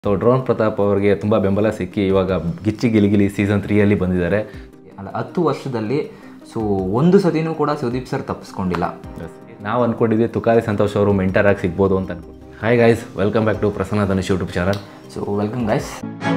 So drone Pratap ಅವರಿಗೆ ತುಂಬ ಬೆಂಬಲ ಸಿಕ್ಕಿ ಇವಾಗ ಗಿಚ್ಚಿ ಗಿಲಿಗಿಲಿ ಸೀಸನ್ ತ್ರೀಯಲ್ಲಿ ಬಂದಿದ್ದಾರೆ ಅಲ್ಲ ಹತ್ತು ವರ್ಷದಲ್ಲಿ ಸೊ ಒಂದು ಸತಿನೂ ಕೂಡ ಸುದೀಪ್ ಸರ್ ತಪ್ಪಿಸ್ಕೊಂಡಿಲ್ಲ ನಾವು ಅಂದ್ಕೊಂಡಿದ್ವಿ ತುಕಾರಿ ಸಂತೋಷ್ ಅವರು ಮೆಂಟರ್ ಆಗಿ ಸಿಗ್ಬೋದು ಅಂತ ಅನ್ಕೊಂಡು hi guys welcome back to Prasanna Dhanush YouTube channel so welcome guys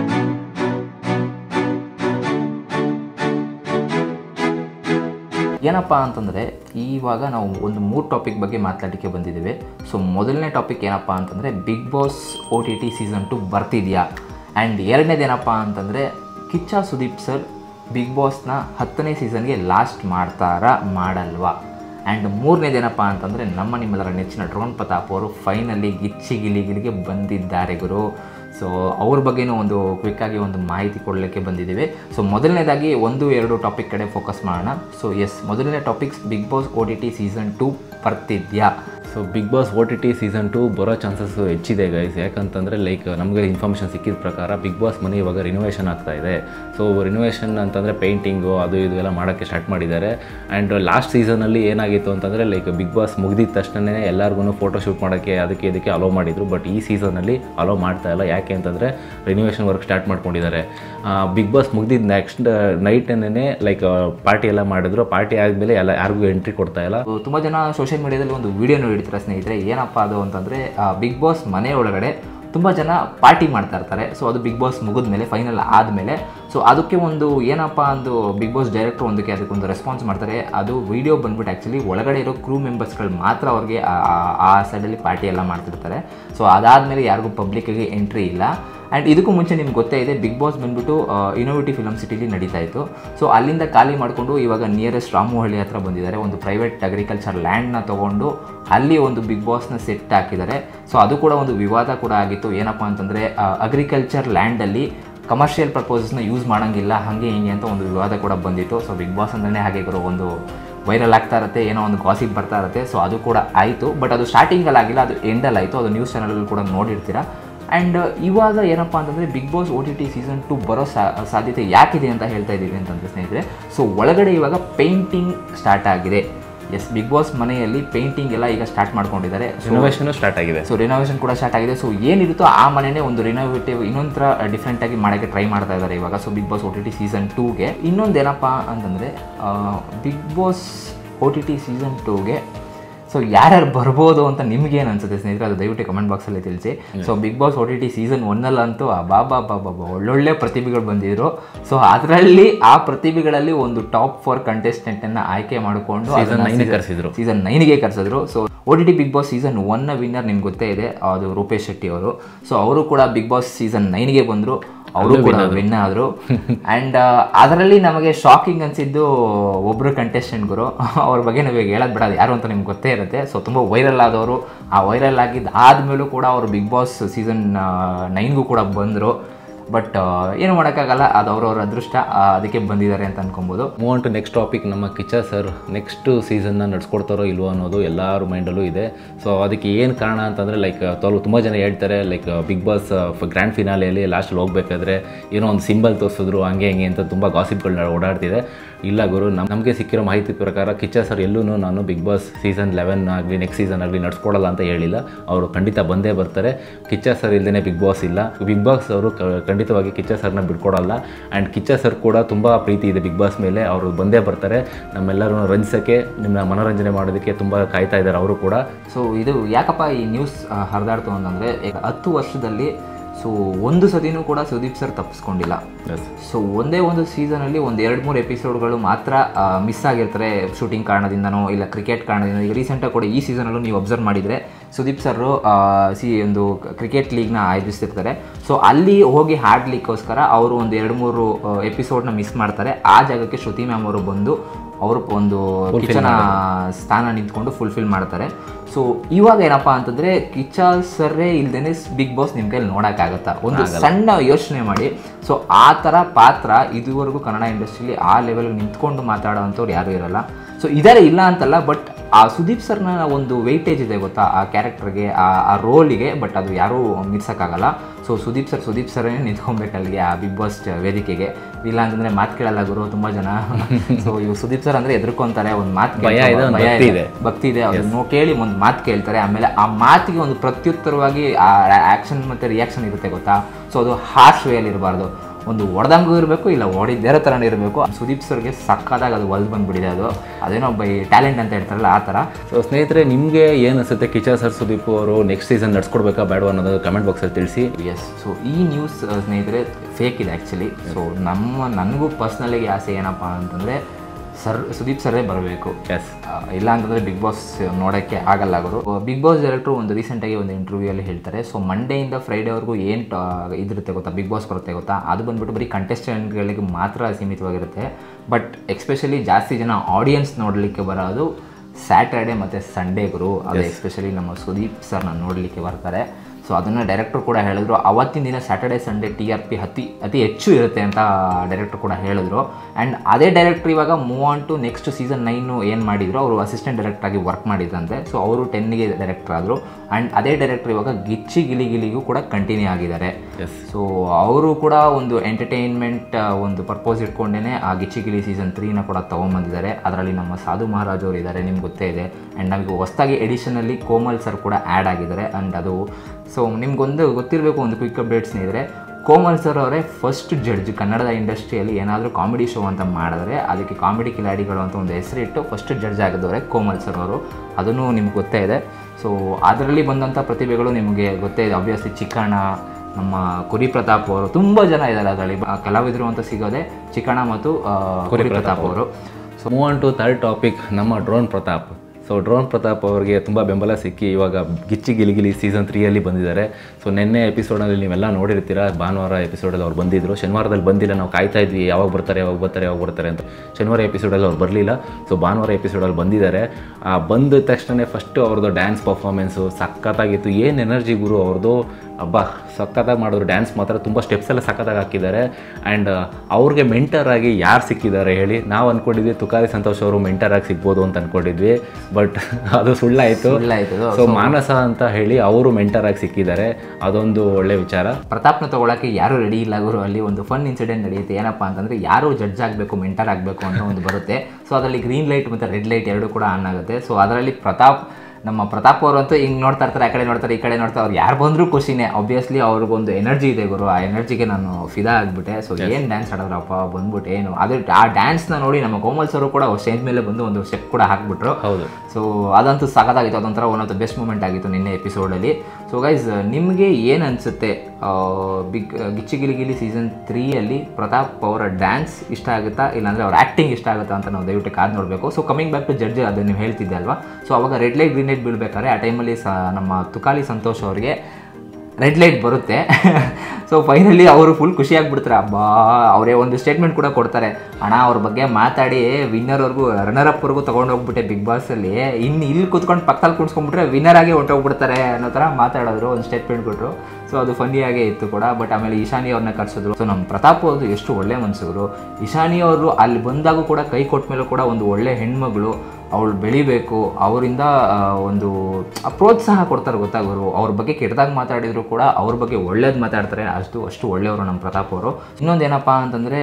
ಏನಪ್ಪ ಅಂತಂದರೆ ಇವಾಗ ನಾವು ಒಂದು ಮೂರು ಟಾಪಿಕ್ ಬಗ್ಗೆ ಮಾತಾಡಲಿಕ್ಕೆ ಬಂದಿದ್ದೇವೆ ಸೊ ಮೊದಲನೇ ಟಾಪಿಕ್ ಏನಪ್ಪ ಅಂತಂದರೆ Bigg Boss O T T season two ಬರ್ತಿದೆಯಾ ಆ್ಯಂಡ್ ಎರಡನೇದೇನಪ್ಪ ಅಂತಂದರೆ ಕಿಚ್ಚ ಸುದೀಪ್ ಸರ್ ಬಿಗ್ ಬಾಸ್ನ ಹತ್ತನೇ ಸೀಸನ್ಗೆ ಲಾಸ್ಟ್ ಮಾಡ್ತಾರಾ ಮಾಡಲ್ವಾ ಆ್ಯಂಡ್ ಮೂರನೇದೇನಪ್ಪ ಅಂತಂದರೆ ನಮ್ಮ ನಿಮ್ಮೆಲ್ಲರ ನೆಚ್ಚಿನ ಡ್ರೋನ್ ಪ್ರತಾಪ್ ಅವರು ಫೈನಲಿ ಗಿಚ್ಚಿ ಗಿಲಿಗಿಲಿಗೆ ಬಂದಿದ್ದಾರೆ ಗುರು ಸೊ ಅವ್ರ ಬಗ್ಗೆನೂ ಒಂದು ಕ್ವಿಕ್ಕಾಗಿ ಒಂದು ಮಾಹಿತಿ ಕೊಡಲಿಕ್ಕೆ ಬಂದಿದ್ದೀವಿ ಸೊ ಮೊದಲನೇದಾಗಿ ಒಂದು ಎರಡು ಟಾಪಿಕ್ ಕಡೆ ಫೋಕಸ್ ಮಾಡೋಣ ಸೊ ಎಸ್ ಮೊದಲನೇ topics Bigg Boss O T T season two ಬರ್ತಿದ್ಯಾ so Bigg Boss O T T season two ಬರೋ ಚಾನ್ಸಸ್ ಹೆಚ್ಚಿದೆ ಗೈಸ್ ಯಾಕಂತಂದರೆ ಲೈಕ್ ನಮಗೆ ಇನ್ಫಾರ್ಮೇಷನ್ ಸಿಕ್ಕಿದ ಪ್ರಕಾರ ಬಿಗ್ ಬಾಸ್ ಮನೆ ಇವಾಗ ರಿನೋವೇಷನ್ ಆಗ್ತಾ ಇದೆ ಸೊ ರಿನೋವೇಷನ್ ಅಂತಂದರೆ ಪೇಂಟಿಂಗು ಅದು ಇದು ಎಲ್ಲ ಮಾಡೋಕ್ಕೆ ಸ್ಟಾರ್ಟ್ ಮಾಡಿದ್ದಾರೆ ಆ್ಯಂಡ್ ಲಾಸ್ಟ್ ಸೀಸನಲ್ಲಿ ಏನಾಗಿತ್ತು ಅಂತಂದರೆ ಲೈಕ್ ಬಿಗ್ ಬಾಸ್ ಮುಗಿದಿದ ತಕ್ಷಣ ಎಲ್ಲರಿಗೂ ಫೋಟೋ ಶೂಟ್ ಮಾಡೋಕ್ಕೆ ಅದಕ್ಕೆ ಇದಕ್ಕೆ ಅಲೋ ಮಾಡಿದರು ಬಟ್ ಈ ಸೀಸನಲ್ಲಿ ಅಲೋ ಮಾಡ್ತಾ ಇಲ್ಲ ಯಾಕೆ ಅಂತಂದರೆ ರಿನೋವೇಷನ್ ವರ್ಕ್ ಸ್ಟಾರ್ಟ್ ಮಾಡ್ಕೊಂಡಿದ್ದಾರೆ ಬಿಗ್ ಬಾಸ್ ಮುಗಿದಿದ್ದು ನೆಕ್ಸ್ಟ್ ನೈಟನ್ನೇ ಲೈಕ್ ಪಾರ್ಟಿ ಎಲ್ಲ ಮಾಡಿದ್ರು ಪಾರ್ಟಿ ಆದಮೇಲೆ ಎಲ್ಲ ಯಾರಿಗೂ ಎಂಟ್ರಿ ಕೊಡ್ತಾ ಇಲ್ಲ ತುಂಬ ಜನ ಸೋಷಿಯಲ್ ಮೀಡಿಯಾದಲ್ಲಿ ಒಂದು ವಿಡಿಯೋ ನೋಡಿರ್ತಾರೆ ಸ್ನೇಹಿತರೆ ಏನಪ್ಪ ಅದು ಅಂತಂದರೆ ಬಿಗ್ ಬಾಸ್ ಮನೆ ಒಳಗಡೆ ತುಂಬ ಜನ ಪಾರ್ಟಿ ಮಾಡ್ತಾ ಇರ್ತಾರೆ ಸೊ ಅದು ಬಿಗ್ ಬಾಸ್ ಮುಗಿದ ಮೇಲೆ ಫೈನಲ್ ಆದಮೇಲೆ ಸೊ ಅದಕ್ಕೆ ಒಂದು ಏನಪ್ಪ ಒಂದು ಬಿಗ್ ಬಾಸ್ ಡೈರೆಕ್ಟರ್ ಒಂದಕ್ಕೆ ಅದಕ್ಕೊಂದು ರೆಸ್ಪಾನ್ಸ್ ಮಾಡ್ತಾರೆ ಅದು ವಿಡಿಯೋ ಬಂದ್ಬಿಟ್ಟು ಆ್ಯಕ್ಚುಲಿ ಒಳಗಡೆ ಇರೋ ಕ್ರೂ ಮೆಂಬರ್ಸ್ಗಳು ಮಾತ್ರ ಅವ್ರಿಗೆ ಆ- ಆ- ಆ ಸೈಡಲ್ಲಿ ಪಾರ್ಟಿ ಎಲ್ಲ ಮಾಡ್ತಿರ್ತಾರೆ ಸೊ ಅದಾದಮೇಲೆ ಯಾರಿಗೂ ಪಬ್ಲಿಕ್ಕಿಗೆ ಎಂಟ್ರಿ ಇಲ್ಲ ಆ್ಯಂಡ್ ಇದಕ್ಕೂ ಮುಂಚೆ ನಿಮ್ಗೆ ಗೊತ್ತೇ ಇದೆ ಬಿಗ್ ಬಾಸ್ ಬಂದ್ಬಿಟ್ಟು ಇನೋವೇಟಿವ್ ಫಿಲಮ್ ಸಿಟಿಲಿ ನಡೀತಾ ಇತ್ತು ಸೊ ಅಲ್ಲಿಂದ ಖಾಲಿ ಮಾಡಿಕೊಂಡು ಇವಾಗ ನಿಯರೆಸ್ಟ್ ರಾಮುಹಳ್ಳಿ ಹತ್ರ ಬಂದಿದ್ದಾರೆ ಒಂದು ಪ್ರೈವೇಟ್ ಅಗ್ರಿಕಲ್ಚರ್ ಲ್ಯಾಂಡ್ನ ತೊಗೊಂಡು ಅಲ್ಲಿ ಒಂದು ಬಿಗ್ ಬಾಸ್ನ ಸೆಟ್ ಹಾಕಿದ್ದಾರೆ ಸೊ ಅದು ಕೂಡ ಒಂದು ವಿವಾದ ಕೂಡ ಆಗಿತ್ತು ಏನಪ್ಪ ಅಂತಂದರೆ ಅಗ್ರಿಕಲ್ಚರ್ ಲ್ಯಾಂಡಲ್ಲಿ ಕಮರ್ಷಿಯಲ್ ಪರ್ಪೋಸಸ್ನ ಯೂಸ್ ಮಾಡೋಂಗಿಲ್ಲ ಹಾಗೆ ಹಿಂಗೆ ಅಂತ ಒಂದು ವಿವಾದ ಕೂಡ ಬಂದಿತ್ತು ಸೊ ಬಿಗ್ ಬಾಸ್ ಅಂದ್ರೆ ಹಾಗೆ ಗುರು ಒಂದು ವೈರಲ್ ಆಗ್ತಾ ಇರುತ್ತೆ ಏನೋ ಒಂದು ಗಾಸಿಪ್ ಬರ್ತಾ ಇರುತ್ತೆ ಸೊ ಅದು ಕೂಡ ಆಯಿತು ಬಟ್ ಅದು ಸ್ಟಾರ್ಟಿಂಗಲ್ಲಿ ಆಗಿಲ್ಲ ಅದು ಎಂಡಲ್ಲಿ ಆಯಿತು ಅದು ನ್ಯೂಸ್ ಚಾನಲಲ್ಲಿ ಕೂಡ ನೋಡಿರ್ತೀರಾ ಆ್ಯಂಡ್ ಇವಾಗ ಏನಪ್ಪ ಅಂತಂದರೆ Bigg Boss O T T season two ಬರೋ ಸಾ ಸಾಧ್ಯತೆ ಯಾಕಿದೆ ಅಂತ ಹೇಳ್ತಾ ಇದ್ದೀವಿ ಅಂತಂದರೆ ಸ್ನೇಹಿತರೆ ಸೊ ಒಳಗಡೆ ಇವಾಗ ಪೇಂಟಿಂಗ್ ಸ್ಟಾರ್ಟ್ ಆಗಿದೆ ಎಸ್ ಬಿಗ್ ಬಾಸ್ ಮನೆಯಲ್ಲಿ ಪೇಂಟಿಂಗ್ ಎಲ್ಲ ಈಗ ಸ್ಟಾರ್ಟ್ ಮಾಡ್ಕೊಂಡಿದ್ದಾರೆ ಸೊ ರಿನೋವೇಷನ್ ಸ್ಟಾರ್ಟ್ ಆಗಿದೆ ಸೊ ರಿನೋವೇಷನ್ ಕೂಡ ಸ್ಟಾರ್ಟ್ ಆಗಿದೆ ಸೊ ಏನಿರುತ್ತೋ ಆ ಮನೆನೇ ಒಂದು ರಿನೋವೇಟಿವ್ ಇನ್ನೊಂಥರ ಡಿಫ್ರೆಂಟ್ ಆಗಿ ಮಾಡೋಕ್ಕೆ ಟ್ರೈ ಮಾಡ್ತಾ ಇದ್ದಾರೆ ಇವಾಗ so Bigg Boss O T T season ಟೂಗೆ ಇನ್ನೊಂದು ಏನಪ್ಪ ಅಂತಂದರೆ Bigg Boss O T T season ಟೂಗೆ ಸೊ ಯಾರ್ಯಾರು ಬರ್ಬೋದು ಅಂತ ನಿಮ್ಗೇನು ಅನ್ಸುತ್ತೆ ಸ್ನೇಹಿತರೆ ಅದು ದಯವಿಟ್ಟು ಕಮೆಂಟ್ ಬಾಕ್ಸಲ್ಲಿ ತಿಳಿಸಿ so Bigg Boss O T T season ಒನ್ನಲ್ಲಂತೂ ಬಾಬಾ ಬಾಬಾ ಒಳ್ಳೊಳ್ಳೆ ಪ್ರತಿಭೆಗಳು ಬಂದಿದ್ರು ಸೊ ಅದರಲ್ಲಿ ಆ ಪ್ರತಿಭೆಗಳಲ್ಲಿ ಒಂದು ಟಾಪ್ ಫೋರ್ ಕಂಟೆಸ್ಟೆಂಟನ್ನು ಆಯ್ಕೆ ಮಾಡಿಕೊಂಡು ಸೀಸನ್ ನೈನ್ ಕರೆಸಿದ್ರು ಸೀಸನ್ ನೈನ್ಗೆ ಕರೆಸಿದ್ರು so O T T Bigg Boss season ಒನ್ನ ವಿನ್ನರ್ ನಿಮ್ಗೆ ಗೊತ್ತೇ ಇದೆ ಅದು ರೂಪೇಶ್ ಶೆಟ್ಟಿ ಅವರು ಸೊ ಅವರು ಕೂಡ ಬಿಗ್ ಬಾಸ್ ಸೀಸನ್ ನೈನ್ಗೆ ಬಂದರು ಅವರು ಕೂಡ ವಿನ್ ಆದರು ಆ್ಯಂಡ್ ಅದರಲ್ಲಿ ನಮಗೆ ಶಾಕಿಂಗ್ ಅನಿಸಿದ್ದು ಒಬ್ಬರು ಕಂಟೆಸ್ಟೆಂಟ್ ಗುರು ಅವ್ರ ಬಗ್ಗೆ ನಾವು ಈಗ ಹೇಳೋದು ಬಿಡೋದು ಯಾರು ಅಂತ ನಿಮ್ಗೆ ಗೊತ್ತೇ ಇರುತ್ತೆ ಸೊ ತುಂಬ ವೈರಲ್ ಆದವರು ಆ ವೈರಲ್ ಆಗಿದ್ದು ಆದಮೇಲೂ ಕೂಡ ಅವರು ಬಿಗ್ ಬಾಸ್ ಸೀಸನ್ ನೈನ್ಗೂ ಕೂಡ ಬಂದರು ಬಟ್ ಏನು ಮಾಡೋಕ್ಕಾಗಲ್ಲ ಅದು ಅವ್ರವ್ರ ಅದೃಷ್ಟ ಆ, ಅದಕ್ಕೆ ಬಂದಿದ್ದಾರೆ ಅಂತ ಅನ್ಕೊಬೋದು ಮೂವ್ ಟು ನೆಕ್ಸ್ಟ್ ಟಾಪಿಕ್ ನಮ್ಮ ಕಿಚ್ಚ ಸರ್ ನೆಕ್ಸ್ಟ್ ಸೀಸನ್ನ ನಡ್ಸ್ಕೊಡ್ತಾರೋ ಇಲ್ವೋ ಅನ್ನೋದು ಎಲ್ಲರ ಮೈಂಡಲ್ಲೂ ಇದೆ ಸೊ ಅದಕ್ಕೆ ಏನು ಕಾರಣ ಅಂತಂದರೆ ಲೈಕ್ ತೊಲು ತುಂಬ ಜನ ಹೇಳ್ತಾರೆ ಲೈಕ್ ಬಿಗ್ ಬಾಸ್ ಗ್ರ್ಯಾಂಡ್ ಫಿನಾಲೆಯಲ್ಲಿ ಲಾಸ್ಟಲ್ಲಿ ಹೋಗ್ಬೇಕಾದ್ರೆ ಏನೋ ಒಂದು ಸಿಂಬಲ್ ತೋರಿಸಿದ್ರು ಹಂಗೆ ಹಿಂಗೆ ಅಂತ ತುಂಬ ಗಾಸಿಪ್ಗಳನ್ನ ಓಡಾಡ್ತಿದೆ ಇಲ್ಲ ಗುರು ನಮ್ ನಮಗೆ ಸಿಕ್ಕಿರೋ ಮಾಹಿತಿ ಪ್ರಕಾರ ಕಿಚ್ಚ ಸರ್ ಎಲ್ಲೂ ನಾನು ಬಿಗ್ ಬಾಸ್ ಸೀಸನ್ ಲೆವೆನ್ ಆಗಲಿ ನೆಕ್ಸ್ಟ್ ಸೀಸನ್ ಆಗಲಿ ನಡ್ಸ್ಕೊಡಲ್ಲ ಅಂತ ಹೇಳಿಲ್ಲ ಅವರು ಖಂಡಿತ ಬಂದೇ ಬರ್ತಾರೆ ಕಿಚ್ಚ ಸರ್ ಇಲ್ಲದೇ ಬಿಗ್ ಬಾಸ್ ಇಲ್ಲ ಬಿಗ್ ಬಾಸ್ ಅವರು ಕ- ಖಂಡಿತವಾಗಿ ಕಿಚ್ಚ ಸರ್ನ ಬಿಟ್ಕೊಡಲ್ಲ ಆ್ಯಂಡ್ ಕಿಚ್ಚ ಸರ್ ಕೂಡ ತುಂಬ ಪ್ರೀತಿ ಇದೆ ಬಿಗ್ ಬಾಸ್ ಮೇಲೆ ಅವರು ಬಂದೇ ಬರ್ತಾರೆ ನಮ್ಮೆಲ್ಲರೂ ರಂಜಿಸೋಕ್ಕೆ ನಿಮ್ಮ ಮನೋರಂಜನೆ ಮಾಡೋದಕ್ಕೆ ತುಂಬ ಕಾಯ್ತಾ ಇದ್ದಾರೆ ಅವರು ಕೂಡ ಸೊ ಇದು ಯಾಕಪ್ಪ ಈ ನ್ಯೂಸ್ ಹರಿದಾಡ್ತು ಅಂತಂದರೆ ಈಗ ಹತ್ತು ವರ್ಷದಲ್ಲಿ ಸೊ ಒಂದು ಸತಿನೂ ಕೂಡ ಸುದೀಪ್ ಸರ್ ತಪ್ಪಿಸ್ಕೊಂಡಿಲ್ಲ ಸೊ ಒಂದೇ ಒಂದು ಸೀಸನಲ್ಲಿ ಒಂದು ಎರಡು ಮೂರು ಎಪಿಸೋಡ್ಗಳು ಮಾತ್ರ ಮಿಸ್ ಆಗಿರ್ತಾರೆ ಶೂಟಿಂಗ್ ಕಾರಣದಿಂದನೋ ಇಲ್ಲ ಕ್ರಿಕೆಟ್ ಕಾರಣದಿಂದ ಈಗ ರೀಸೆಂಟಾಗಿ ಕೂಡ ಈ ಸೀಸನಲ್ಲೂ ನೀವು ಅಬ್ಸರ್ವ್ ಮಾಡಿದರೆ ಸುದೀಪ್ ಸರ್ ಸಿ ಒಂದು ಕ್ರಿಕೆಟ್ ಲೀಗ್ನ ಆಯೋಜಿಸ್ತಿರ್ತಾರೆ ಸೊ ಅಲ್ಲಿ ಹೋಗಿ ಹಾಡ್ಲಿಕ್ಕೋಸ್ಕರ ಅವರು ಒಂದು ಎರಡು ಮೂರು ಎಪಿಸೋಡ್ನ ಮಿಸ್ ಮಾಡ್ತಾರೆ ಆ ಜಾಗಕ್ಕೆ ಶ್ರುತಿ ಮ್ಯಾಮ್ ಅವರು ಬಂದು ಅವರು ಒಂದು ಕಿಚನ ಸ್ಥಾನ ನಿಂತ್ಕೊಂಡು ಫುಲ್ಫಿಲ್ ಮಾಡ್ತಾರೆ ಸೊ ಇವಾಗ ಏನಪ್ಪಾ ಅಂತಂದ್ರೆ ಕಿಚ್ಚ ಸರ್ರೇ ಇಲ್ದೇನೆ ಬಿಗ್ ಬಾಸ್ ನಿಮ್ ಕೈಲಿ ನೋಡಕ್ಕಾಗತ್ತಾ ಒಂದು ಸಣ್ಣ ಯೋಚನೆ ಮಾಡಿ ಸೊ ಆ ಥರ ಪಾತ್ರ ಇದುವರೆಗೂ ಕನ್ನಡ ಇಂಡಸ್ಟ್ರಿಲಿ ಆ ಲೆವೆಲ್ ನಿಂತ್ಕೊಂಡು ಮಾತಾಡೋವಂಥವ್ರು ಯಾರು ಇರಲ್ಲ ಸೊ ಇದಾರೆ ಇಲ್ಲ ಅಂತಲ್ಲ ಬಟ್ ಆ ಸುದೀಪ್ ಸರ್ನ ಒಂದು ವೆಯ್ಟೇಜ್ ಇದೆ ಗೊತ್ತಾ ಆ ಕ್ಯಾರೆಕ್ಟರ್ಗೆ ಆ ಆ ರೋಲಿಗೆ ಬಟ್ ಅದು ಯಾರೂ ಮೀರ್ಸೋಕ್ಕಾಗಲ್ಲ ಸೊ ಸುದೀಪ್ ಸರ್ ಸುದೀಪ್ ಸರೇ ನಿಂತ್ಕೊಬೇಕು ಅಲ್ಲಿಗೆ ಆ ಬಿಗ್ ಬಾಸ್ ವೇದಿಕೆಗೆ ಇಲ್ಲ ಅಂತಂದ್ರೆ ಮಾತು ಕೇಳಲ್ಲ ಗುರು ತುಂಬ ಜನ ಸೊ ಇವು ಸುದೀಪ್ ಸರ್ ಅಂದ್ರೆ ಎದುರ್ಕೊಂತಾರೆ ಒಂದು ಮಾತು ಭಯ ಇದೆ, ಒಂದು ಭಕ್ತಿ ಇದೆ. ಭಕ್ತಿ ಇದೆ ಅದನ್ನು ಕೇಳಿ ಒಂದು ಮಾತು ಕೇಳ್ತಾರೆ ಆಮೇಲೆ ಆ ಮಾತಿಗೆ ಒಂದು ಪ್ರತ್ಯುತ್ತರವಾಗಿ ಆ ಆ್ಯಕ್ಷನ್ ಮತ್ತು ರಿಯಾಕ್ಷನ್ ಇರುತ್ತೆ ಗೊತ್ತಾ ಸೊ ಅದು ಹಾರ್ಶ್ ವೇಯಲ್ಲಿ ಇರಬಾರ್ದು ಒಂದು ಹೊಡೆದಂಗೂ ಇರಬೇಕು ಇಲ್ಲ ಹೊಡಿದೇರೋ ಥರನೇ ಇರಬೇಕು ಸುದೀಪ್ ಸರ್ಗೆ ಸಕ್ಕದಾಗ ಅದು ಒಲ್ದು ಬಂದ್ಬಿಟ್ಟಿದೆ ಅದು ಅದೇನೋ ಬೈ ಟ್ಯಾಲೆಂಟ್ ಅಂತ ಹೇಳ್ತಾರಲ್ಲ ಆ ಥರ ಸೊ ಸ್ನೇಹಿತರೆ ನಿಮಗೆ ಏನು ಅನಿಸುತ್ತೆ ಕಿಚಾ ಸರ್ ಸುದೀಪ್ ಅವರು ನೆಕ್ಸ್ಟ್ ಸೀಸನ್ ನಡ್ಸ್ಕೊಡ್ಬೇಕಾ ಬೇಡವಾ ಅನ್ನೋದು ಕಮೆಂಟ್ ಬಾಕ್ಸಲ್ಲಿ ತಿಳಿಸಿ ಎಸ್ ಸೊ ಈ ನ್ಯೂಸ್ ಸ್ನೇಹಿತರೆ ಫೇಕ್ ಇದೆ ಆ್ಯಕ್ಚುಲಿ ಸೊ ನಮ್ಮ ನನಗೂ ಪರ್ಸ್ನಲಿಗೆ ಆಸೆ ಏನಪ್ಪ ಅಂತಂದರೆ ಸರ್ ಸುದೀಪ್ ಸರ್ರೇ ಬರಬೇಕು ಎಸ್ ಇಲ್ಲ ಅಂತಂದರೆ ಬಿಗ್ ಬಾಸ್ ನೋಡೋಕ್ಕೆ ಆಗಲ್ಲ ಅವರು ಬಿಗ್ ಬಾಸ್ ಡೈರೆಕ್ಟ್ರು ಒಂದು ರೀಸೆಂಟಾಗಿ ಒಂದು ಇಂಟರ್ವ್ಯೂಯಲ್ಲಿ ಹೇಳ್ತಾರೆ ಸೊ ಮಂಡೆಯಿಂದ ಫ್ರೈಡೇವರೆಗೂ ಏನು ಇದಿರುತ್ತೆ ಗೊತ್ತಾ ಬಿಗ್ ಬಾಸ್ ಬರುತ್ತೆ ಗೊತ್ತಾ ಅದು ಬಂದ್ಬಿಟ್ಟು ಬರೀ ಕಂಟೆಸ್ಟೆಂಟ್ಗಳಿಗೆ ಮಾತ್ರ ಸೀಮಿತವಾಗಿರುತ್ತೆ ಬಟ್ ಎಕ್ಸ್ಪೆಷಲಿ ಜಾಸ್ತಿ ಜನ ಆಡಿಯನ್ಸ್ ನೋಡಲಿಕ್ಕೆ ಬರೋದು ಸ್ಯಾಟರ್ಡೆ ಮತ್ತು ಸಂಡೇ ಗುರು ಅದು ಎಸ್ಪೆಷಲಿ ನಮ್ಮ ಸುದೀಪ್ ಸರ್ನ ನೋಡಲಿಕ್ಕೆ ಬರ್ತಾರೆ ಸೊ ಅದನ್ನು ಡೈರೆಕ್ಟರ್ ಕೂಡ ಹೇಳಿದ್ರು ಅವತ್ತಿನ ದಿನ Saturday Sunday T R P ಅತಿ ಅತಿ ಹೆಚ್ಚು ಇರುತ್ತೆ ಅಂತ ಡೈರೆಕ್ಟರ್ ಕೂಡ ಹೇಳಿದ್ರು ಆ್ಯಂಡ್ ಅದೇ ಡೈರೆಕ್ಟರ್ ಇವಾಗ move on to next season nine ಏನು ಮಾಡಿದ್ರು ಅವರು ಅಸಿಸ್ಟೆಂಟ್ ಡೈರೆಕ್ಟರ್ ಆಗಿ ವರ್ಕ್ ಮಾಡಿದ್ರಂತೆ ಸೊ ಅವರು ಟೆನ್ನಿಗೆ ಡೈರೆಕ್ಟರ್ ಆದರು ಆ್ಯಂಡ್ ಅದೇ ಡೈರೆಕ್ಟರ್ ಇವಾಗ ಗಿಚ್ಚಿ ಗಿಲಿ ಗಿಲಿಗೂ ಕೂಡ ಕಂಟಿನ್ಯೂ ಆಗಿದ್ದಾರೆ ಎಸ್ ಸೊ ಅವರು ಕೂಡ ಒಂದು ಎಂಟರ್ಟೈನ್ಮೆಂಟ್ ಒಂದು ಪರ್ಪೋಸ್ ಇಟ್ಕೊಂಡೇ ಆ ಗಿಚ್ಚಿ ಗಿಲಿ ಸೀಸನ್ ತ್ರೀನ ಕೂಡ ತೊಗೊಂಬಂದಿದ್ದಾರೆ ಅದರಲ್ಲಿ ನಮ್ಮ ಸಾಧು ಮಹಾರಾಜ್ ಅವರು ಇದ್ದಾರೆ ನಿಮ್ಗೆ ಗೊತ್ತೇ ಇದೆ ಆ್ಯಂಡ್ ನಮಗೆ ಹೊಸದಾಗಿ ಎಡಿಷನಲ್ಲಿ ಕೋಮಲ್ ಸರ್ ಕೂಡ ಆ್ಯಡ್ ಆಗಿದ್ದಾರೆ ಆ್ಯಂಡ್ ಅದು ಸೊ ನಿಮ್ಗೊಂದು ಗೊತ್ತಿರಬೇಕು ಒಂದು ಕ್ವಿಕ್ ಅಪ್ಡೇಟ್ಸ್ ಇದ್ದರೆ ಕೋಮಲ್ ಸರ್ ಅವರೇ ಫಸ್ಟ್ ಜಡ್ಜ್ ಕನ್ನಡದ ಇಂಡಸ್ಟ್ರಿಯಲ್ಲಿ ಏನಾದರೂ ಕಾಮಿಡಿ ಶೋ ಅಂತ ಮಾಡಿದ್ರೆ ಅದಕ್ಕೆ ಕಾಮಿಡಿ ಕಿಲಾಡಿಗಳು ಅಂತ ಒಂದು ಹೆಸರಿಟ್ಟು ಫಸ್ಟ್ ಜಡ್ಜ್ ಆಗಿದ್ದವರೇ ಕೋಮಲ್ ಸರ್ ಅವರು ಅದನ್ನು ನಿಮ್ಗೆ ಗೊತ್ತೇ ಇದೆ ಸೊ ಅದರಲ್ಲಿ ಬಂದಂಥ ಪ್ರತಿಭೆಗಳು ನಿಮಗೆ ಗೊತ್ತೇ ಇದೆ ಅಬ್ವಿಯಸ್ಲಿ ಚಿಕ್ಕಣ್ಣ ನಮ್ಮ ಕುರಿ ಪ್ರತಾಪ್ ಅವರು ತುಂಬ ಜನ ಇದ್ದಾರೆ ಅದರಲ್ಲಿ ಆ ಕಲಾವಿದರು ಅಂತ ಸಿಗೋದೆ ಚಿಕ್ಕಣ್ಣ ಮತ್ತು ಆ, ಕುರಿ ಪ್ರತಾಪ್ ಅವರು so move on to third topic ನಮ್ಮ drone Pratap so drone Pratap ಅವರಿಗೆ ತುಂಬ ಬೆಂಬಲ ಸಿಕ್ಕಿ ಇವಾಗ ಗಿಚ್ಚಿ ಗಿಲಿಗಿಲಿ ಸೀಸನ್ ತ್ರೀಯಲ್ಲಿ ಬಂದಿದ್ದಾರೆ ಸೊ ನಿನ್ನೆ ಎಪಿಸೋಡಲ್ಲಿ ನೀವೆಲ್ಲ ನೋಡಿರ್ತೀರ ಭಾನುವಾರ ಎಪಿಸೋಡಲ್ಲಿ ಅವ್ರು ಬಂದಿದ್ದರು ಶನಿವಾರದಲ್ಲಿ ಬಂದಿಲ್ಲ ನಾವು ಕಾಯ್ತಾ ಇದ್ವಿ ಯಾವಾಗ ಬರ್ತಾರೆ ಯಾವಾಗ ಬರ್ತಾರೆ ಯಾವಾಗ ಬರ್ತಾರೆ ಅಂತ ಶನಿವಾರ ಎಪಿಸೋಡಲ್ಲಿ ಅವ್ರು ಬರಲಿಲ್ಲ ಸೊ ಭಾನುವಾರ ಎಪಿಸೋಡಲ್ಲಿ ಬಂದಿದ್ದಾರೆ ಆ, ಬಂದ ತಕ್ಷಣ ಫಸ್ಟು ಅವ್ರದ್ದು ಡ್ಯಾನ್ಸ್ ಪರ್ಫಾರ್ಮೆನ್ಸು ಸಖತ್ತಾಗಿತ್ತು ಏನು ಎನರ್ಜಿ ಗುರು ಅವ್ರದ್ದು ಅಬ್ಬಾ ಸಖತ್ತಾಗಿ ಮಾಡಿದ್ರು ಡ್ಯಾನ್ಸ್ ಮಾತ್ರ ತುಂಬ ಸ್ಟೆಪ್ಸ್ ಎಲ್ಲ ಸಖತ್ತಾಗಿ ಹಾಕಿದ್ದಾರೆ ಆ್ಯಂಡ್ ಅವ್ರಿಗೆ ಮೆಂಟರ್ ಆಗಿ ಯಾರು ಸಿಕ್ಕಿದ್ದಾರೆ ಹೇಳಿ ನಾವು ಅಂದ್ಕೊಂಡಿದ್ವಿ ತುಕಾರಿ ಸಂತೋಷ್ ಅವರು ಮೆಂಟರ್ ಆಗಿ ಸಿಗ್ಬೋದು ಅಂತ ಅಂದ್ಕೊಂಡಿದ್ವಿ ಬಟ್ ಅದು ಸುಳ್ಳಾಯಿತು ಸುಳ್ಳಾಯ್ತು ಅದು. ಸೊ ಮಾನಸ ಅಂತ ಹೇಳಿ ಅವರು ಮೆಂಟರ್ ಆಗಿ ಸಿಕ್ಕಿದ್ದಾರೆ ಅದೊಂದು ಒಳ್ಳೆ ವಿಚಾರ ಪ್ರತಾಪ್ನ ತಗೊಳಕ್ಕೆ ಯಾರು ರೆಡಿ ಇಲ್ಲ ಗುರು ಅಲ್ಲಿ ಒಂದು ಫನ್ ಇನ್ಸಿಡೆಂಟ್ ನಡೆಯುತ್ತೆ ಏನಪ್ಪ ಅಂತಂದ್ರೆ ಯಾರು ಜಡ್ಜ್ ಆಗಬೇಕು ಮೆಂಟರ್ ಆಗಬೇಕು ಅಂತ ಒಂದು ಬರುತ್ತೆ ಸೊ ಅದರಲ್ಲಿ ಗ್ರೀನ್ ಲೈಟ್ ಮತ್ತು ರೆಡ್ ಲೈಟ್ ಎರಡು ಕೂಡ ಆನ್ ಆಗುತ್ತೆ ಸೊ ಅದರಲ್ಲಿ ಪ್ರತಾಪ್ ನಮ್ಮ ಪ್ರತಾಪ್ ಅವರು ಅಂತೂ ಹಿಂಗೆ ನೋಡ್ತಾ ಇರ್ತಾರೆ ಆ ಕಡೆ ನೋಡ್ತಾರೆ ಈ ಕಡೆ ನೋಡ್ತಾರೆ ಅವ್ರು ಯಾರು ಬಂದರೂ ಖುಷಿನೇ ಆಬ್ವಿಯಸ್ಲಿ ಅವ್ರಿಗೊಂದು ಎನರ್ಜಿ ಇದೆ ಗುರು ಆ ಎನರ್ಜಿಗೆ ನಾನು ಫಿದಾ ಆಗಿಬಿಟ್ಟೆ ಸೊ ಏನು ಡ್ಯಾನ್ಸ್ ಆಡೋರಪ್ಪ ಬಂದ್ಬಿಟ್ಟು ಏನು ಅದು ಆ ಡ್ಯಾನ್ಸ್ನ ನೋಡಿ ನಮ್ಮ ಕೋಮಲ್ ಸರು ಕೂಡ ಸ್ಟೇಜ್ ಮೇಲೆ ಬಂದು ಒಂದು ಸ್ಟೆಪ್ ಕೂಡ ಹಾಕ್ಬಿಟ್ರು ಹೌದು ಸೊ ಅದಂತೂ ಸಖತ್ತಾಗಿತ್ತು ಅದೊಂಥರ one of the best moment ಆಗಿತ್ತು ನಿನ್ನೆ ಎಪಿಸೋಡಲ್ಲಿ ಸೊ ಗೈಸ್ ನಿಮಗೆ ಏನು ಅನಿಸುತ್ತೆ ಬಿಗ್ ಗಿಚ್ಚಿ ಗಿಲಿ ಗಿಲಿ ಸೀಸನ್ ತ್ರೀಯಲ್ಲಿ ಪ್ರತಾಪ್ ಅವರ ಡ್ಯಾನ್ಸ್ ಇಷ್ಟ ಆಗುತ್ತಾ ಇಲ್ಲಾಂದರೆ ಅವ್ರ ಆ್ಯಕ್ಟಿಂಗ್ ಇಷ್ಟ ಆಗುತ್ತಾ ಅಂತ ನಾವು ದಯವಿಟ್ಟು ಕಾದು ನೋಡಬೇಕು so coming back to judge ಅದು ನೀವು ಹೇಳ್ತಿದ್ದೆ ಅಲ್ವಾ ಸೊ ಅವಾಗ ರೆಡ್ ಲೈಟ್ ಗ್ರೀನ್ ಲೈಟ್ ಬೀಳ್ಬೇಕಾದ್ರೆ ಆ ಟೈಮಲ್ಲಿ ಸ ನಮ್ಮ ತುಕಾಲಿ ಸಂತೋಷ್ ಅವರಿಗೆ ರೆಡ್ ಲೈಟ್ ಬರುತ್ತೆ ಸೊ ಫೈನಲಿ ಅವರು ಫುಲ್ ಖುಷಿ ಆಗ್ಬಿಡ್ತಾರೆ ಅಬ್ಬಾ ಅವರೇ ಒಂದು ಸ್ಟೇಟ್ಮೆಂಟ್ ಕೂಡ ಕೊಡ್ತಾರೆ ಅಣ್ಣ ಅವ್ರ ಬಗ್ಗೆ ಮಾತಾಡಿ ವಿನ್ನರ್ವರೆಗೂ ರನ್ನರ್ ಅಪ್ವರೆಗೂ ತೊಗೊಂಡು ಹೋಗ್ಬಿಟ್ಟೆ ಬಿಗ್ ಬಾಸಲ್ಲಿ ಇನ್ನು ಇಲ್ಲಿ ಕೂತ್ಕೊಂಡು ಪಕ್ಕದಲ್ಲಿ ಕುಣಿಸ್ಕೊಂಡ್ಬಿಟ್ರೆ ವಿನ್ನರ್ ಆಗಿ ಹೊಂಟೋಗ್ಬಿಡ್ತಾರೆ ಅನ್ನೋ ಥರ ಮಾತಾಡೋದ್ರು ಒಂದು ಸ್ಟೇಟ್ಮೆಂಟ್ ಕೊಟ್ಟರು ಸೊ ಅದು ಫನ್ನಿಯಾಗೇ ಇತ್ತು ಕೂಡ ಬಟ್ ಆಮೇಲೆ ಈಶಾನಿ ಅವ್ರನ್ನ ಕರ್ಸಿದ್ರು ಸೊ ನಮ್ಮ ಪ್ರತಾಪ್ ಅವ್ರದ್ದು ಎಷ್ಟು ಒಳ್ಳೆ ಮನಸ್ಸುಗಳು ಈಶಾನಿ ಅವರು ಅಲ್ಲಿ ಬಂದಾಗೂ ಕೂಡ ಕೈ ಕೊಟ್ಟ ಮೇಲೂ ಕೂಡ ಒಂದು ಒಳ್ಳೆ ಹೆಣ್ಮಗಳು ಅವಳು ಬೆಳಿಬೇಕು ಅವರಿಂದ ಆ, ಒಂದು ಆ ಪ್ರೋತ್ಸಾಹ ಕೊಡ್ತಾರೆ ಗೊತ್ತಾಗೋರು ಅವ್ರ ಬಗ್ಗೆ ಕೆಟ್ಟದಾಗ ಮಾತಾಡಿದ್ರು ಕೂಡ ಅವ್ರ ಬಗ್ಗೆ ಒಳ್ಳೇದು ಮಾತಾಡ್ತಾರೆ ಅಷ್ಟು ಅಷ್ಟು ಒಳ್ಳೆಯವರು ನಮ್ಮ ಪ್ರತಾಪ್ ಅವರು ಇನ್ನೊಂದು ಏನಪ್ಪ ಅಂತಂದರೆ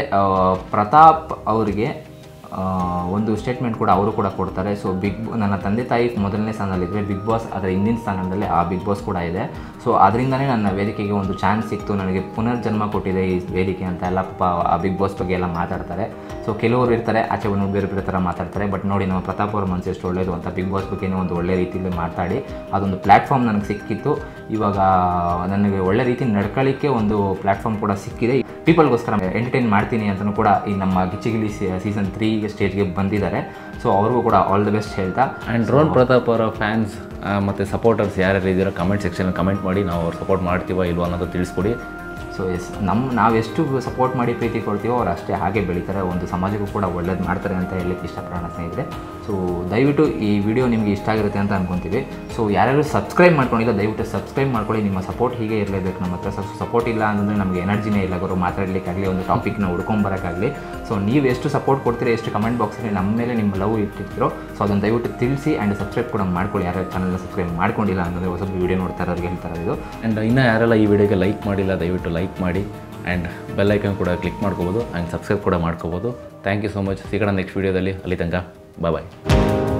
ಪ್ರತಾಪ್ ಅವರಿಗೆ ಆ, ಒಂದು ಸ್ಟೇಟ್ಮೆಂಟ್ ಕೂಡ ಅವರು ಕೂಡ ಕೊಡ್ತಾರೆ ಸೊ ಬಿಗ್ ನನ್ನ ತಂದೆ ತಾಯಿ ಮೊದಲನೇ ಸ್ಥಾನದಲ್ಲಿದ್ದರೆ ಬಿಗ್ ಬಾಸ್ ಅದರ ಹಿಂದಿನ ಸ್ಥಾನದಲ್ಲಿ ಆ ಬಿಗ್ ಬಾಸ್ ಕೂಡ ಇದೆ ಸೊ ಅದರಿಂದನೇ ನನ್ನ ವೇದಿಕೆಗೆ ಒಂದು ಚಾನ್ಸ್ ಸಿಕ್ತು ನನಗೆ ಪುನರ್ಜನ್ಮ ಕೊಟ್ಟಿದೆ ಈ ವೇದಿಕೆ ಅಂತ ಎಲ್ಲ ಪಾಪ ಆ ಬಿಗ್ ಬಾಸ್ ಬಗ್ಗೆ ಎಲ್ಲ ಮಾತಾಡ್ತಾರೆ ಸೊ ಕೆಲವರು ಇರ್ತಾರೆ ಆಚೆ ಒಂದು ಬೇರೆ ಬೇರೆ ಥರ ಮಾತಾಡ್ತಾರೆ ಬಟ್ ನೋಡಿ ನಮ್ಮ ಪ್ರತಾಪ್ ಅವ್ರ ಮನಸ್ಸು ಎಷ್ಟು ಒಳ್ಳೆಯದು ಅಂತ ಬಿಗ್ ಬಾಸ್ ಬಗ್ಗೆನೇ ಒಂದು ಒಳ್ಳೆ ರೀತಿಯಲ್ಲಿ ಮಾತಾಡಿ ಅದೊಂದು ಪ್ಲ್ಯಾಟ್ಫಾರ್ಮ್ ನನಗೆ ಸಿಕ್ಕಿತ್ತು ಇವಾಗ ನನಗೆ ಒಳ್ಳೆ ರೀತಿ ನಡ್ಕೊಳ್ಳಿಕ್ಕೆ ಒಂದು ಪ್ಲ್ಯಾಟ್ಫಾರ್ಮ್ ಕೂಡ ಸಿಕ್ಕಿದೆ ಪೀಪಲ್ಗೋಸ್ಕರ ಎಂಟರ್ಟೈನ್ ಮಾಡ್ತೀನಿ ಅಂತಲೂ ಕೂಡ ಈ ನಮ್ಮ ಗಿಚ್ಚಿಗಿಲಿ ಸೀಸನ್ ತ್ರೀ ಸ್ಟೇಜ್ಗೆ ಬಂದಿದ್ದಾರೆ ಸೊ ಅವ್ರಿಗೂ ಕೂಡ ಆಲ್ ದ ಬೆಸ್ಟ್ ಹೇಳ್ತಾ ಆ್ಯಂಡ್ ಡ್ರೋನ್ ಪ್ರತಾಪ್ ಅವರ ಫ್ಯಾನ್ಸ್ ಮತ್ತು ಸಪೋರ್ಟರ್ಸ್ ಯಾರ್ಯಾರು ಇದ್ದೀರೋ ಕಮೆಂಟ್ ಸೆಕ್ಷನಲ್ಲಿ ಕಮೆಂಟ್ ಮಾಡಿ ನಾವು ಅವ್ರು ಸಪೋರ್ಟ್ ಮಾಡ್ತೀವ ಇಲ್ವಾ ಅನ್ನೋದು ತಿಳಿಸ್ಕೊಡಿ ಸೊ ಎಸ್ ನಮ್ಮ ನಾವು ಎಷ್ಟು ಸಪೋರ್ಟ್ ಮಾಡಿ ಪ್ರೀತಿ ಕೊಡ್ತೀವೋ ಅವ್ರು ಅಷ್ಟೇ ಹಾಗೆ ಬೆಳೀತಾರೆ ಒಂದು ಸಮಾಜಕ್ಕೂ ಕೂಡ ಒಳ್ಳೇದು ಮಾಡ್ತಾರೆ ಅಂತ ಹೇಳಲಿಕ್ಕೆ ಇಷ್ಟಪಡೋಣ ಸ್ನೇಹಿತರೆ ಸೊ ದಯವಿಟ್ಟು ಈ ವಿಡಿಯೋ ನಿಮಗೆ ಇಷ್ಟ ಆಗಿರುತ್ತೆ ಅಂತ ಅನ್ಕೊತೀವಿ ಸೊ ಯಾರ್ಯಾರು ಸಬ್ಸ್ಕ್ರೈಬ್ ಮಾಡ್ಕೊಂಡಿಲ್ಲ ದಯವಿಟ್ಟು ಸಬ್ಸ್ಕ್ರೈಬ್ ಮಾಡ್ಕೊಳ್ಳಿ ನಿಮ್ಮ ಸಪೋರ್ಟ್ ಹೀಗೆ ಇರಲೇಬೇಕು ನಮ್ಮ ಹತ್ರ ಸೊ ಸಪೋರ್ಟ್ ಇಲ್ಲ ಅಂತಂದರೆ ನಮಗೆ ಎನರ್ಜಿನೇ ಇಲ್ಲ ಗುರು ಮಾತಾಡಲಿಕ್ಕಾಗಲಿ ಒಂದು ಟಾಪಿಕ್ನ ಹುಡ್ಕೊಂಬರೋಕ್ಕಾಗಲಿ ಸೊ ನೀವು ಎಷ್ಟು ಸಪೋರ್ಟ್ ಕೊಡ್ತೀರಿ ಎಷ್ಟು ಕಮೆಂಟ್ ಬಾಕ್ಸಲ್ಲಿ ನಮ್ಮ ಮೇಲೆ ನಿಮ್ಮ ಲವ್ ಇಟ್ಟಿರ್ತೀರೋ ಸೊ ಅದನ್ನು ದಯವಿಟ್ಟು ತಿಳಿಸಿ ಆ್ಯಂಡ್ ಸಬ್ಸ್ಕ್ರೈಬ್ ಕೂಡ ಮಾಡ್ಕೊಳ್ಳಿ ಯಾರ್ಯಾರು ಚಾನಲ್ನ ಸಬ್ಸ್ಕ್ರೈಬ್ ಮಾಡ್ಕೊಂಡಿಲ್ಲ ಅಂತಂದರೆ ಹೊಸ ವೀಡಿಯೋ ನೋಡ್ತಾ ಇರೋರಿಗೆ ಹೇಳ್ತಾರೆ ಇದು ಆ್ಯಂಡ್ ಇನ್ನೂ ಯಾರೆಲ್ಲ ಈ ವಿಡಿಯೋಗೆ ಲೈಕ್ ಮಾಡಿಲ್ಲ ದಯವಿಟ್ಟು ಲೈಕ್ ಮಾಡಿ ಆ್ಯಂಡ್ ಬೆಲ್ಲೈಕನ್ ಕೂಡ ಕ್ಲಿಕ್ ಮಾಡ್ಕೋಬೋದು ಆ್ಯಂಡ್ ಸಬ್ಸ್ಕ್ರೈಬ್ ಕೂಡ ಮಾಡ್ಕೋಬೋದು ಥ್ಯಾಂಕ್ ಯು ಸೊ ಮಚ್ ಸಿಗೋಣ ನೆಕ್ಸ್ಟ್ ವೀಡಿಯೋದಲ್ಲಿ ಅಲ್ಲಿ ತನಕ ಬಾಯ್ ಬಾಯ್